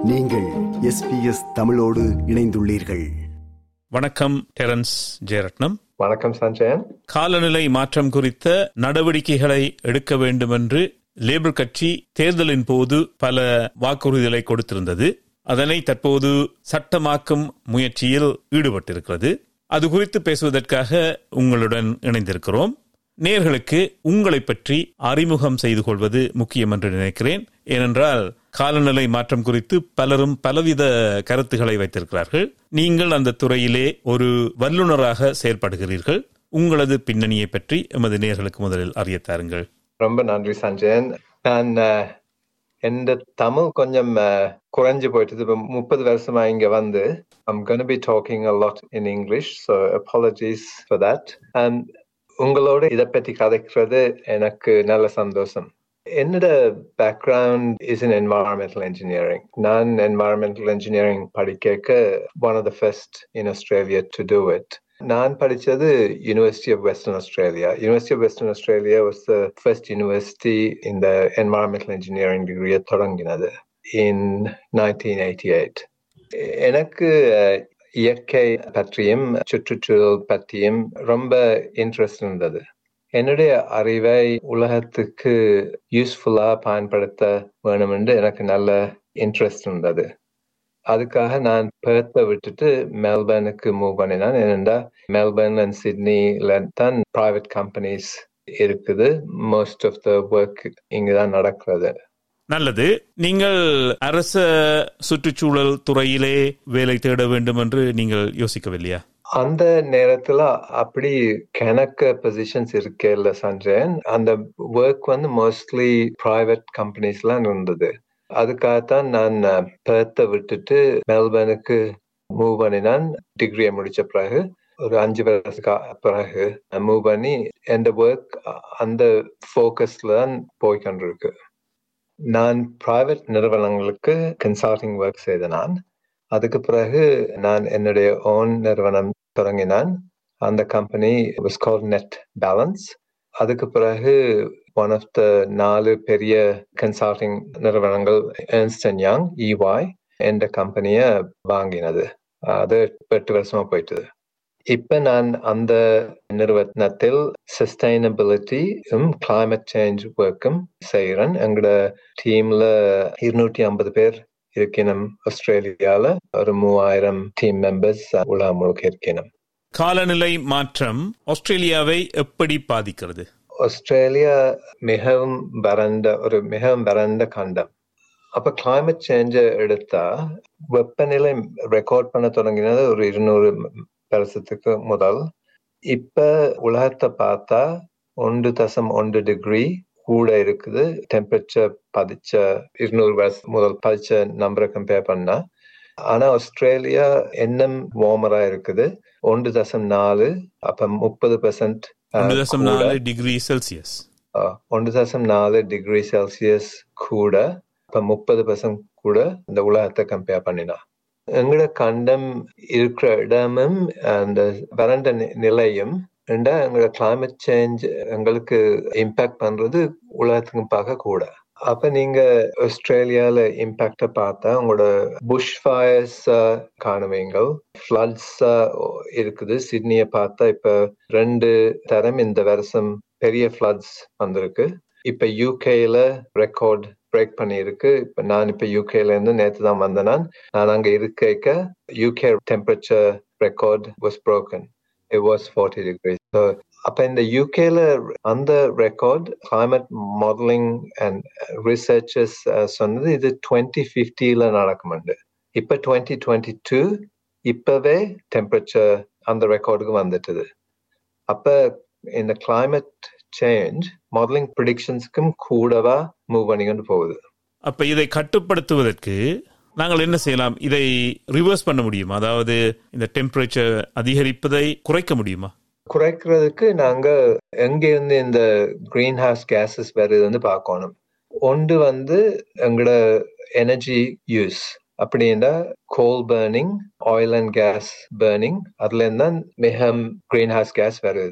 நீங்கள் எஸ்பிஎஸ் தமிழோடு இணைந்துள்ளீர்கள் வணக்கம் டெரன்ஸ் ஜெயரட்னம் வணக்கம் சஞ்சயன் காலநிலை மாற்றம் குறித்த நடவடிக்கைகளை எடுக்க வேண்டும் என்று லேபர் கட்சி தேர்தலின் போது பல வாக்குறுதிகளை கொடுத்திருந்தது அதனை தற்போது சட்டமாக்கும் முயற்சியில் ஈடுபட்டிருக்கிறது அது குறித்து பேசுவதற்காக உங்களுடன் இணைந்திருக்கிறோம் நேர்களுக்கு உங்களை பற்றி அறிமுகம் செய்து கொள்வது முக்கியம் என்று நினைக்கிறேன் ஏனென்றால் காலநிலை மாற்றம் குறித்து பலரும் பலவித கருத்துக்களை வைத்திருக்கிறார்கள் நீங்கள் அந்த துறையிலே ஒரு வல்லுநராக செயல்படுகிறீர்கள் உங்களது பின்னணியை பற்றி எமது நேர்களுக்கு முதலில் அறிய தாருங்கள் ரொம்ப நன்றி சஞ்சயன் நான் அஹ், எந்த தமிழ் கொஞ்சம் அஹ், குறைஞ்சு போயிட்டது இப்ப முப்பது வருஷமா இங்க வந்து I'm going to be talking a lot in English, so apologies for that. And உங்களோட இதை பற்றி கதைக்கிறது எனக்கு நல்ல சந்தோஷம் என்னோட background is in environmental engineering நான் என்வாரன்மெண்டல் இன்ஜினியரிங் படிக்க one of the first in Australia to do it நான் படிச்சது University of Western Australia University of Western Australia was the first university இந்த என்வாரன்மெண்டல் இன்ஜினியரிங் டிகிரியை தொடங்கினது இன் நைன்டீன் எயிட்டி எயிட் எனக்கு அஹ், இயற்கை பற்றியும் சுற்றுச்சூழல் பற்றியும் ரொம்ப இன்ட்ரெஸ்ட் இருந்தது என்னுடைய அறிவை உலகத்துக்கு யூஸ்ஃபுல்லா பயன்படுத்த வேணும் என்று எனக்கு நல்ல இன்ட்ரெஸ்ட் இருந்தது அதுக்காக நான் பெர்த்தை விட்டுட்டு மெல்பர்னுக்கு மூவ் பண்ணினேன் ஏனென்றா மெல்பர்ன் அண்ட் சிட்னில தான் பிரைவேட் கம்பெனிஸ் இருக்குது மோஸ்ட் ஆஃப் த ஒர்க் இங்கதான் நடக்கிறது நல்லது நீங்கள் அரச சுற்றுச்சூழல் துறையிலே வேலை தேட வேண்டும் என்று நீங்கள் யோசிக்கவில்லையா அந்த நேரத்துல அப்படி கணக்க பொசிஷன்ஸ் இருக்கே இல்ல சஞ்சயன் அந்த ஒர்க் வந்து மோஸ்ட்லி பிரைவேட் கம்பெனிஸ்லாம் இருந்தது அதுக்காகத்தான் நான் பெர்த்தை விட்டுட்டு மெல்பர்னுக்கு மூவ் பண்ணினான் டிகிரியை முடிச்ச பிறகு ஒரு அஞ்சு வருஷத்துக்கு பிறகு மூவ் பண்ணி எந்த ஒர்க் அந்த ஃபோக்கஸ்ல தான் போய் கொண்டிருக்கு நான் பிரைவேட் நிறுவனங்களுக்கு கன்சல்டிங் ஒர்க் செய்த நான் அதுக்கு பிறகு நான் என்னுடைய ஓன் நிறுவனம் தொடங்கினான் அந்த company was called Net Balance அதுக்கு பிறகு ஒன் ஆஃப் த நாலு பெரிய கன்சல்டிங் நிறுவனங்கள் Ernst and Young EY என்ற கம்பெனியை வாங்கினது அது எட்டு வருஷமா போயிட்டது இப்ப நான் அந்த நிறுவனத்தில் சஸ்டைனபிலிட்டியும் கிளைமேட் சேஞ்ச் ஒர்க்கும் செய்யறேன் எங்களோட டீம்ல இருநூற்றி ஐம்பது பேர் இருக்கணும் ஆஸ்திரேலியால ஒரு மூவாயிரம் டீம் மெம்பர்ஸ் உலகம் முழுக்க இருக்கணும் காலநிலை மாற்றம் ஆஸ்திரேலியாவை எப்படி பாதிக்கிறது ஆஸ்திரேலியா மிகவும் வறண்ட ஒரு மிகவும் வறண்ட கண்டம் அப்ப கிளைமேட் சேஞ்ச எடுத்தா வெப்பநிலை ரெக்கார்ட் பண்ண தொடங்கினது ஒரு இருநூறு வருஷத்துக்கு முதல் இப்ப உலகத்தை பார்த்தா ஒன்று தசம் ஒன்று டிகிரி கூட இருக்குது டெம்பரேச்சர் பதிச்ச இருநூறு வருஷம் முதல் பதிச்ச நம்பரை கம்பேர் பண்ணா ஆனா ஆஸ்திரேலியா இன்னும் வார்மரா இருக்குது ஒன்று தசம் நாலு அப்ப முப்பது பெர்சன்ட் ஒன்று தசம் நாலு டிகிரி செல்சியஸ் ஒன்று தசம் நாலு டிகிரி செல்சியஸ் கூட இப்ப முப்பது பெர்சன்ட் கூட இந்த உலகத்தை கம்பேர் பண்ணினா எங்களோட கண்டம் இருக்கிற இடமும் அந்த வறண்ட நி- நிலையும் ரெண்டா எங்களோட கிளைமேட் சேஞ்ச் எங்களுக்கு இம்பாக்ட் பண்றது உலகத்துக்கு பார்க்க கூட அப்ப நீங்க ஆஸ்திரேலியால இம்பாக்ட பார்த்தா உங்களோட புஷ் ஃபயர்ஸ் காணுவீங்க ஃப்ளட்ஸ் இருக்குது சிட்னியை பார்த்தா இப்ப ரெண்டு தரம் இந்த வருஷம் பெரிய ஃப்ளட்ஸ் வந்திருக்கு இப்ப யூகேல ரெக்கார்ட் பிரேக் பண்ணியிருக்கு இப்ப நான் இப்ப யூகேல இருந்து நேத்து தான் வந்தேன் நான். நான் அங்க இருக்க UK temperature record was broken it was 40 degrees so அப்ப இந்த யூகேல அந்த record climate modelling and researchers சொன்னது இது டுவெண்ட்டி ஃபிஃப்டியில நடக்குமுண்டு இப்ப டுவெண்ட்டி டுவெண்ட்டி டூ இப்பவே டெம்பரேச்சர் அந்த ரெக்கார்டுக்கு வந்துட்டுது அப்ப இந்த climate சேஞ்ச் மாடலிங் ப்ரிடிக்ஷன்ஸ்க்கும் கூடவா மூவ் பண்ணிக்கிட்டு போகுது அப்ப இதை கட்டுப்படுத்துவதற்கு நாங்கள் என்ன செய்யலாம் இதை ரிவர்ஸ் பண்ண முடியுமா அதாவது இந்த டெம்பரேச்சர் அதிகரிப்பதை குறைக்க முடியுமா குறைக்கிறதுக்கு நாங்க எங்க இருந்து இந்த கிரீன் ஹவுஸ் கேசஸ் வருதுன்னு பார்க்கணும் ஒன்று வந்து எங்களோட எனர்ஜி யூஸ் அப்படின்னா coal burning oil and gas burning அதுல இருந்து தான் மிக கிரீன் ஹவுஸ் கேஸ் வருது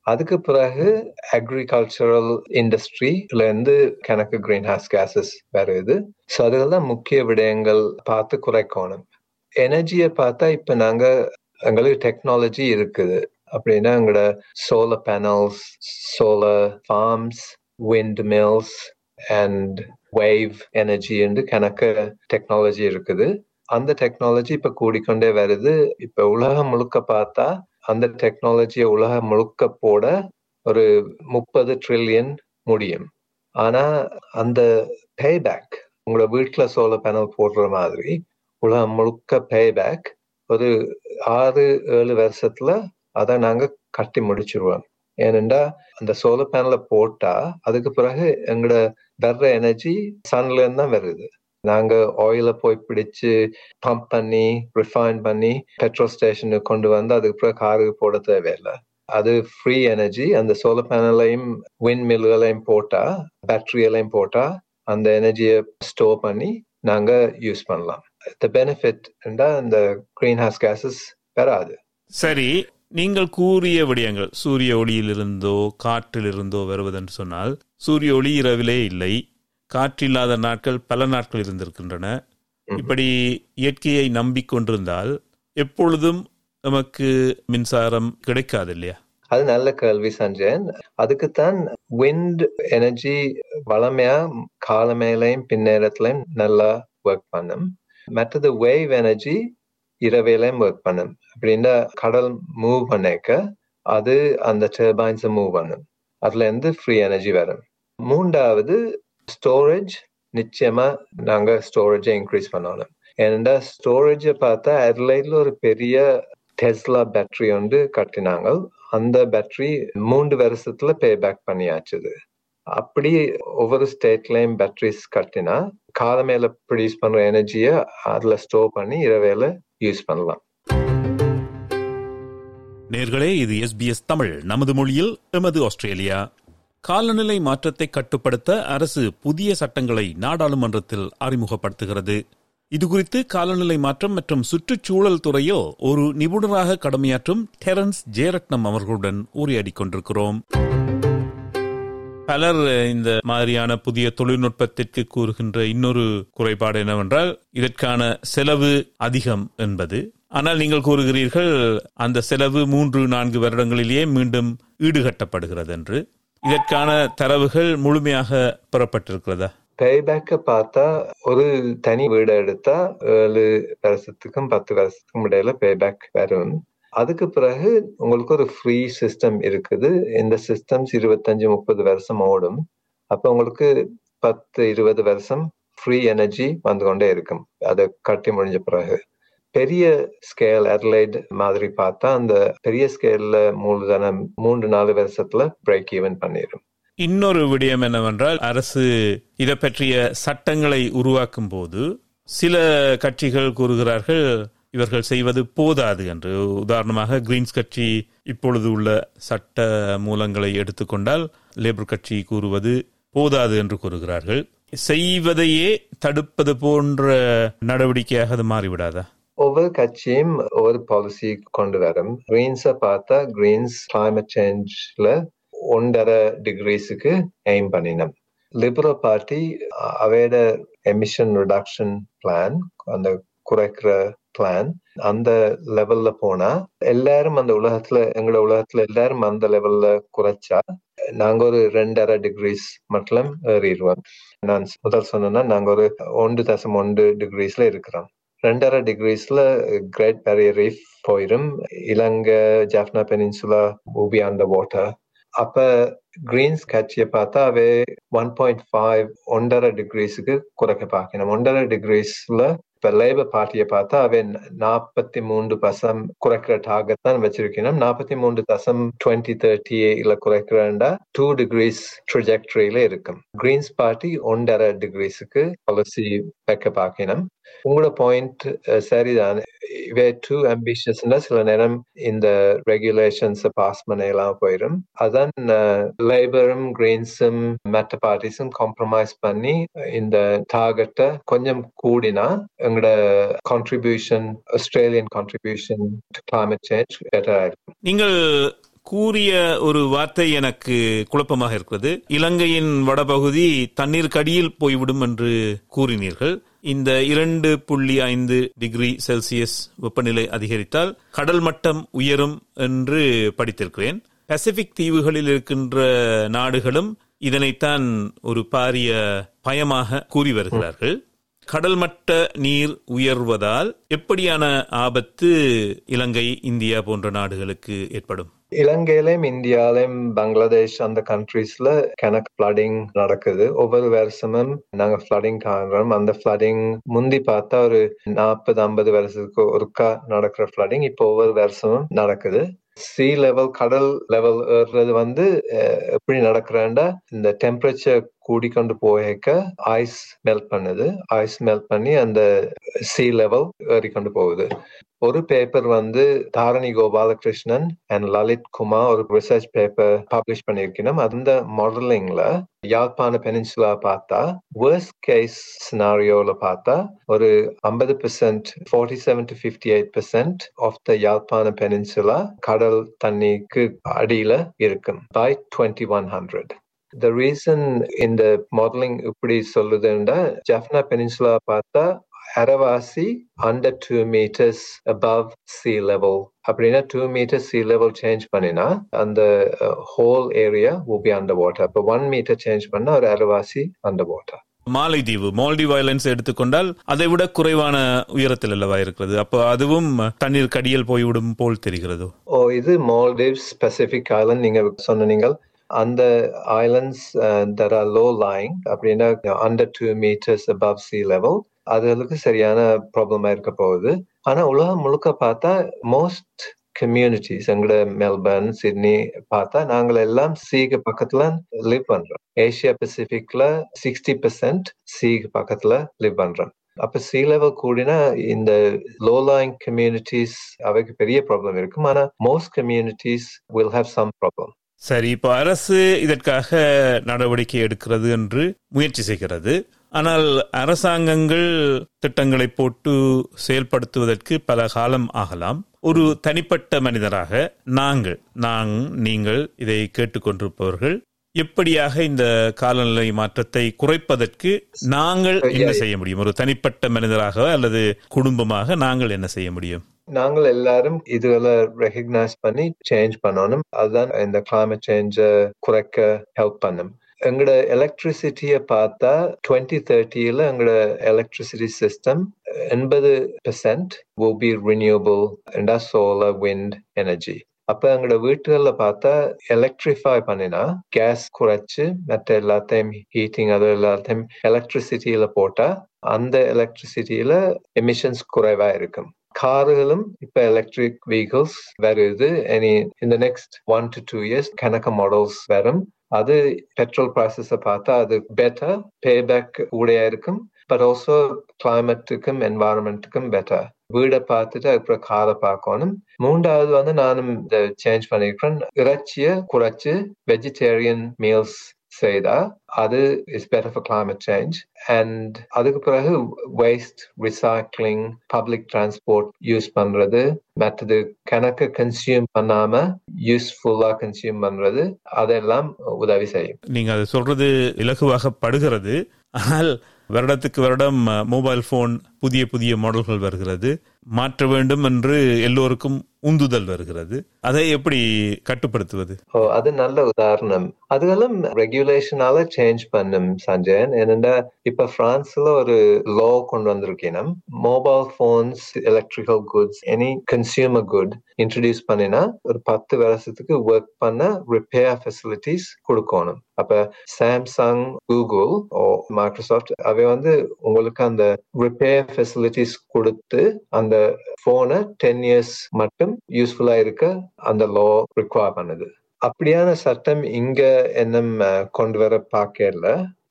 அதுக்கு பிறகு அக்ரிகல்ச்சரல் இண்டஸ்ட்ரியில இருந்து கணக்கு கிரீன் ஹவுஸ் கேசஸ் வருது ஸோ அதுதான் முக்கிய விடயங்கள் பார்த்து குறைக்கணும் எனர்ஜியை பார்த்தா இப்ப நாங்க எங்களுக்கு டெக்னாலஜி இருக்குது அப்படின்னா எங்களோட solar panels solar farms windmills and wave energy என்று கணக்கு டெக்னாலஜி இருக்குது அந்த டெக்னாலஜி இப்ப கூடிக்கொண்டே வருது இப்ப உலகம் முழுக்க பார்த்தா அந்த டெக்னாலஜியை உலகம் முழுக்க போட ஒரு முப்பது ட்ரில்லியன் முடியும் ஆனா அந்த பேபேக் உங்களோட வீட்டுல சோலர் பேனல் போடுற மாதிரி உலகம் முழுக்க பேபேக் ஒரு ஆறு ஏழு வருஷத்துல அதை நாங்க கட்டி முடிச்சிருவோம் ஏனென்றா அந்த சோலர் பேனலை போட்டா அதுக்கு பிறகு எங்களோட வர்ற எனர்ஜி சன்ல இருந்து தான் வருது நாங்க ஆயில போய் பிடிச்சு பம்ப் பண்ணி ரிஃபைன் பண்ணி பெட்ரோல் ஸ்டேஷனுக்கு கொண்டு வந்து அதுக்கு பிறகு காருக்கு போட தேவையில்லை அது ஃப்ரீ எனர்ஜி அந்த சோலர் பேனலையும் விண்ட் மில்களையும் போட்டா பேட்டரியெல்லாம் போட்டா அந்த எனர்ஜியை ஸ்டோர் பண்ணி நாங்க யூஸ் பண்ணலாம் த பெனிஃபிட் இந்த கிரீன் ஹவுஸ் கேசஸ் வராது சரி நீங்கள் கூறிய விடயங்கள் சூரிய ஒளியிலிருந்தோ காற்றிலிருந்தோ வருவதென்று சொன்னால் சூரிய ஒளி இரவிலே இல்லை காற்றில்லாத நாட்கள் பல நாட்கள் இருந்திருக்கின்றன இப்படி இயற்கையை நம்பிக்கொண்டிருந்தால் எப்பொழுதும் நமக்கு மின்சாரம் கிடைக்காது இல்லையா அது நல்ல கேள்வி சஞ்சயன் அதுக்குத்தான் விண்ட் எனர்ஜி வளமையா காலமேலையும் பின்னேரத்திலையும் நல்லா ஒர்க் பண்ணும் மற்றது வேவ் எனர்ஜி இரவேலையும் ஒர்க் பண்ணும் அப்படின்னா கடல் மூவ் பண்ணிக்க அது அந்த டர்பைன்ஸை மூவ் பண்ணும் அதுல இருந்து ஃப்ரீ எனர்ஜி வரும் மூன்றாவது ஸ்டோரேஜ் நிச்சயமா நாங்க ஸ்டோரேஜை இன்க்ரீஸ் பண்ணணும் ஏன்னா ஸ்டோரேஜை பார்த்தா அட்லைட்ல ஒரு பெரிய டெஸ்லா பேட்டரி வந்து கட்டினாங்க அந்த பேட்டரி மூன்று வருஷத்துல பே பேக் பண்ணியாச்சுது அப்படி ஒவ்வொரு ஸ்டேட்லயும் பேட்டரிஸ் கட்டினா காலமேல ப்ரொடியூஸ் பண்ற எனர்ஜியை அதுல ஸ்டோர் பண்ணி இரவேல யூஸ் பண்ணலாம் நேர்களே இது எஸ்பிஎஸ் தமிழ் நமது மொழியில் எமது ஆஸ்திரேலியா காலநிலை மாற்றத்தை கட்டுப்படுத்த அரசு புதிய சட்டங்களை நாடாளுமன்றத்தில் அறிமுகப்படுத்துகிறது இதுகுறித்து காலநிலை மாற்றம் மற்றும் சுற்றுச்சூழல் துறையில் ஒரு நிபுணராக கடமையாற்றும் டெரன்ஸ் ஜெயரட்னம் அவர்களுடன் உரையாடிக் கொண்டிருக்கிறோம் பலர் இந்த மாதிரியான புதிய தொழில்நுட்பத்திற்கு கூறுகின்ற இன்னொரு குறைபாடு என்னவென்றால் இதற்கான செலவு அதிகம் என்பது ஆனால் நீங்கள் கூறுகிறீர்கள் அந்த செலவு மூன்று நான்கு வருடங்களிலேயே மீண்டும் ஈடுகட்டப்படுகிறது என்று இதற்கான தரவுகள் முழுமையாக பெறப்பட்டிருக்கிறதா பேபேக்க பார்த்தா ஒரு தனி வீடு எடுத்தா ஏழு வருஷத்துக்கும் பத்து வருஷத்துக்கும் இடையில பேபேக் வரும் அதுக்கு பிறகு உங்களுக்கு ஒரு ஃப்ரீ சிஸ்டம் இருக்குது இந்த சிஸ்டம்ஸ் இருபத்தஞ்சு முப்பது வருஷம் ஓடும் அப்ப உங்களுக்கு பத்து இருபது வருஷம் ஃப்ரீ எனர்ஜி வந்து கொண்டே இருக்கும் அதை கட்டி முடிஞ்ச பிறகு பெரிய ஸ்கேல் அர்லைட் மாதிரி பார்த்தா அந்த பெரிய ஸ்கேல்ல மூலதனம் மூன்று நாலு வருஷத்துல பிரேக் ஈவன் பண்ணிடும் இன்னொரு விடயம் என்னவென்றால் அரசு இதை பற்றிய சட்டங்களை உருவாக்கும் போது சில கட்சிகள் கூறுகிறார்கள் இவர்கள் செய்வது போதாது என்று உதாரணமாக கிரீன்ஸ் கட்சி இப்பொழுது உள்ள சட்ட மூலங்களை எடுத்துக்கொண்டால் லேபர் கட்சி கூறுவது போதாது என்று கூறுகிறார்கள் செய்வதையே தடுப்பது போன்ற நடவடிக்கையாக அது மாறிவிடாதா ஒவ்வொரு கட்சியும் ஒவ்வொரு பாலிசி கொண்டு வரும் கிரீன்ஸை பார்த்தா கிரீன்ஸ் கிளைமேட் சேஞ்ச்ல ஒன்றரை டிகிரிஸுக்கு எய்ம் பண்ணினோம் லிபரல் பார்ட்டி அவையோட எமிஷன் ரிடக்ஷன் பிளான் அந்த குறைக்கிற பிளான் அந்த லெவல்ல போனா எல்லாரும் அந்த உலகத்துல எங்களோட உலகத்துல எல்லாரும் அந்த லெவல்ல குறைச்சா நாங்க ஒரு ரெண்டரை டிகிரிஸ் மட்டும் ஏறிடுவோம் நான் முதல் சொன்னா நாங்க ஒரு ஒன்று தசம் ஒன்று டிகிரிஸ்ல இருக்கிறோம் ரெண்டரை டிகிரிஸ்ல கிரேட் பேரியர் ரீஃப் போயிடும் இலங்கை ஜாஃப்னா பெனின்சுலா ஊபி அந்த வாட்டர் அப்ப கிரீன்ஸ் கட்சியை பார்த்தா அவே ஒன் பாயிண்ட் ஃபைவ் ஒன்றரை டிகிரிஸுக்கு குறைக்க பார்க்கணும் ஒன்றரை டிகிரிஸ்ல இப்ப லேபர் பார்ட்டியை பார்த்தா அவை நாற்பத்தி மூன்று தசம் குறைக்கிற டார்கெட் தான் வச்சிருக்கணும் நாற்பத்தி மூன்று தசம் டுவெண்ட்டி தேர்ட்டில குறைக்கிறேன்டா டூ டிகிரிஸ் ட்ரஜெக்டரியில இருக்கும் கிரீன்ஸ் பார்ட்டி ஒன்றரை டிகிரிஸுக்கு பாலிசி வைக்க பார்க்கணும் உங்களோட பாயிண்ட் சரிதான் இவே டூ அம்பிஷியஸ்னா சில நேரம் இந்த ரெகுலேஷன்ஸ் பாஸ் பண்ணலாம் போயிடும் அதான் லேபரும் கிரீன்ஸும் மற்ற பார்ட்டிஸும் காம்ப்ரமைஸ் பண்ணி இந்த டார்கெட்டை கொஞ்சம் கூடினா எங்களோட contribution Australian contribution to climate change better ஆயிருக்கும் நீங்கள் கூறிய ஒரு வார்த்தை எனக்கு குழப்பமாக இருக்கிறது இலங்கையின் வடபகுதி தண்ணீர் கடியில் போய்விடும் என்று கூறினீர்கள் இந்த இரண்டு புள்ளி ஐந்து டிகிரி செல்சியஸ் வெப்பநிலை அதிகரித்தால் கடல் மட்டம் உயரும் என்று படித்திருக்கிறேன் பசிபிக் தீவுகளில் இருக்கின்ற நாடுகளும் இதனைத்தான் ஒரு பாரிய பயமாக கூறி வருகிறார்கள் கடல் மட்ட நீர் உயர்வதால் எப்படியான ஆபத்து இலங்கை இந்தியா போன்ற நாடுகளுக்கு ஏற்படும் இலங்கையிலும் இந்தியாவிலும் பங்களாதேஷ் அந்த கண்ட்ரீஸ்ல கணக்கு ஃபிளடிங் நடக்குது ஒவ்வொரு வருஷமும் நாங்க ஃபிளடிங் காண்றோம் அந்த ஃபிளடிங் முந்தி பார்த்தா ஒரு நாற்பது ஐம்பது வருஷத்துக்கு ஒருக்கா நடக்கிற ஃபிளடிங் இப்போ ஒவ்வொரு வருஷமும் நடக்குது சி லெவல் கடல் லெவல் ஏறுறது வந்து எப்படி நடக்கிறேன்டா இந்த டெம்பரேச்சர் கூடிக்கொண்டு போயிருக்க ஐஸ் மெல்ட் பண்ணுது ஐஸ் மெல்ட் பண்ணி அந்த சி லெவல் ஏறிக்கொண்டு போகுது ஒரு பேப்பர் வந்து தாரணி கோபாலகிருஷ்ணன் அண்ட் லலித் குமார் ஒரு ரிசர்ச் பேப்பர் பப்ளிஷ் பண்ணியிருக்கணும் அந்த மாடலிங்ல யாழ்ப்பாண பெனின்சுலா பார்த்தா வேர்ஸ்ட் கேஸ் சினாரியோல பார்த்தா ஒரு ஐம்பது percent forty seven to fifty eight percent of the Yazhpana peninsula கடல் தண்ணிக்கு அடியில இருக்கும் by twenty one hundred the reason இந்த மாடலிங் இப்படி சொல்லுதுன்னா ஜஃப்னா பெனின்சுலா பார்த்தா அரைவாசி under two metres above sea level அப்படின்னா two metre sea level change பண்ணினா அந்த whole area will be under water அப்போ ஒன் மீட்டர் சேஞ்ச் பண்ணா ஒரு அரைவாசி under water Malaitheevu Maldive islands எடுத்துக்கொண்டால் அதை விட குறைவான உயரத்தில் அல்லவா இருக்கிறது அப்போ அதுவும் தண்ணீர் கடியல் போய்விடும் போல் தெரிகிறதோ ஓ இது மால்டீவ்ஸ் பசிபிக் ஐலண்ட் நீங்க சொன்னீங்க அந்த islands there are low lying அப்படின்னா under two metres above sea level அதுகளுக்கு சரியான ப்ராப்ளமா இருக்க போகுது ஆனா உலகம் முழுக்க பார்த்தா மோஸ்ட் கம்யூனிட்டிஸ் எங்களோட மெல்பர்ன் சிட்னி பார்த்தா நாங்கள் எல்லாம் சீக்கு பக்கத்துல லிவ் பண்றோம் ஏசியா பசிபிக்ல சிக்ஸ்டி பெர்சென்ட் சீக்கு பக்கத்துல லிவ் பண்றோம் அப்ப சி லெவல் கூடினா இந்த லோ லைங் கம்யூனிட்டிஸ் அவைக்கு பெரிய ப்ராப்ளம் இருக்கும் ஆனா most communities will have some problem சரி இப்போ அரசு இதற்காக நடவடிக்கை எடுக்கிறது என்று முயற்சி செய்கிறது ஆனால் அரசாங்கங்கள் திட்டங்களை போட்டு செயல்படுத்துவதற்கு பல காலம் ஆகலாம் ஒரு தனிப்பட்ட மனிதராக நாங்கள் நாங் நீங்கள் இதை கேட்டுக்கொண்டிருப்பவர்கள் எப்படியாக இந்த காலநிலை மாற்றத்தை குறைப்பதற்கு நாங்கள் என்ன செய்ய முடியும் ஒரு தனிப்பட்ட மனிதராக அல்லது குடும்பமாக நாங்கள் என்ன செய்ய முடியும் நாங்கள் எல்லாரும் இதுகளை ரெகக்னைஸ் பண்ணி சேஞ்ச் பண்ணணும் அதுதான் இந்த கிளைமேட் சேஞ்ச குறைக்க ஹெல்ப் பண்ணும் எங்களோட எலக்ட்ரிசிட்டியை பார்த்தா டுவெண்ட்டி தேர்ட்டியில எங்களோட எலக்ட்ரிசிட்டி சிஸ்டம் எண்பது percent will be renewable and solar wind energy அப்ப எங்களோட வீட்டுகள்ல பார்த்தா எலக்ட்ரிஃபை பண்ணினா கேஸ் குறைச்சு மற்ற எல்லாத்தையும் ஹீட்டிங் அது எல்லாத்தையும் எலக்ட்ரிசிட்டியில போட்டா அந்த எலக்ட்ரிசிட்டியில எமிஷன்ஸ் குறைவா இருக்கும் கார்களும் இப்ப எலக்ட்ரிக் வெஹிக்கிள்ஸ் வருது இனி இந்த next one to two years கணக்க மாடல்ஸ் வரும் அது பெட்ரோல் ப்ரைசஸை பார்த்தா அது பெட்டர் பே பேக் கூடையா இருக்கும் பட் ஆல்சோ கிளைமேட்டுக்கும் என்வாரன்மெண்ட்டுக்கும் பெட்டர் வீடை பார்த்துட்டு அப்புறம் காரை பார்க்கணும் மூன்றாவது வந்து நானும் இதை சேஞ்ச் பண்ணிருக்கிறேன் இறைச்சியை குறைச்சு வெஜிடேரியன் மீல்ஸ் செய்தா அது is better for climate change and அதுக்கு பிறகு waste recycling public transport use பண்றது மற்றது கணக்கு கன்சியூம் பண்ணாம யூஸ்ஃபுல்லா கன்சியூம் பண்றது அதெல்லாம் உதவி செய்யும் நீங்க அது சொல்றது இலகுவாக படுகிறது ஆனால் வருடத்துக்கு வருடம் மொபைல் போன் புதிய புதிய மாடல்கள் வருகிறது மாற்ற வேண்டும் என்று எல்லோருக்கும் உந்துதல் வருகிறது அதை எப்படி கட்டுப்படுத்துவது ஓ அது நல்ல உதாரணம் அதுகளும் ரெகுலேஷனால சேஞ்ச் பண்ணும் சஞ்சயன் ஏனென்றா இப்ப பிரான்ஸ்ல ஒரு லா கொண்டு வந்திருக்கணும் mobile phones electrical goods any consumer good introduce பண்ணினா ஒரு பத்து வருஷத்துக்கு ஒர்க் பண்ண ரிப்பேர் ஃபெசிலிட்டிஸ் கொடுக்கணும் அப்ப சாம்சங் கூகுள் ஓ மைக்ரோசாஃப்ட் அவை வந்து உங்களுக்கு அந்த ரிப்பேர் ஃபெசிலிட்டிஸ் கொடுத்து அந்த போனை டென் இயர்ஸ் மட்டும் யூஸ்ஃபுல்லா இருக்க அந்த லா ரிக்வயர் பண்ணுது அப்படியான சட்டம் இங்க என்ன கொண்டு வர பார்க்கல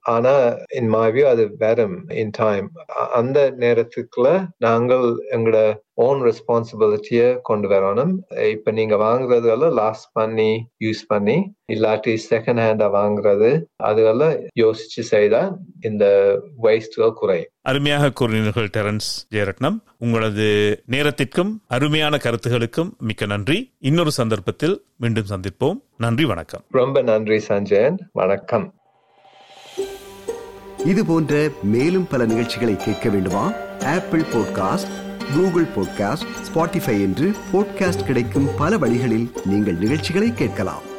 ஆனா இன் மை வியூ அது வரும் இன் டைம் அந்த நேரத்துக்குள்ள நாங்கள் எங்களோட ஓன் ரெஸ்பான்சிபிலிட்டிய கொண்டு வரணும் இப்ப நீங்க வாங்குறதெல்லாம் லாஸ் பண்ணி யூஸ் பண்ணி இல்லாட்டி செகண்ட் ஹேண்டா வாங்குறது அதெல்லாம் யோசிச்சு செய்தா இந்த வேஸ்ட்கள் குறையும் அருமையாக கூறினீர்கள் டெரன்ஸ் ஜெயரட்னம் உங்களது நேரத்திற்கும் அருமையான கருத்துகளுக்கும் மிக்க நன்றி இன்னொரு சந்தர்ப்பத்தில் மீண்டும் சந்திப்போம் நன்றி வணக்கம் ரொம்ப நன்றி சஞ்சயன் வணக்கம் இது போன்ற மேலும் பல நிகழ்ச்சிகளை கேட்க வேண்டுமா Apple podcast Google podcast Spotify என்று பாட்காஸ்ட் கிடைக்கும் பல வழிகளில் நீங்கள் நிகழ்ச்சிகளை கேட்கலாம்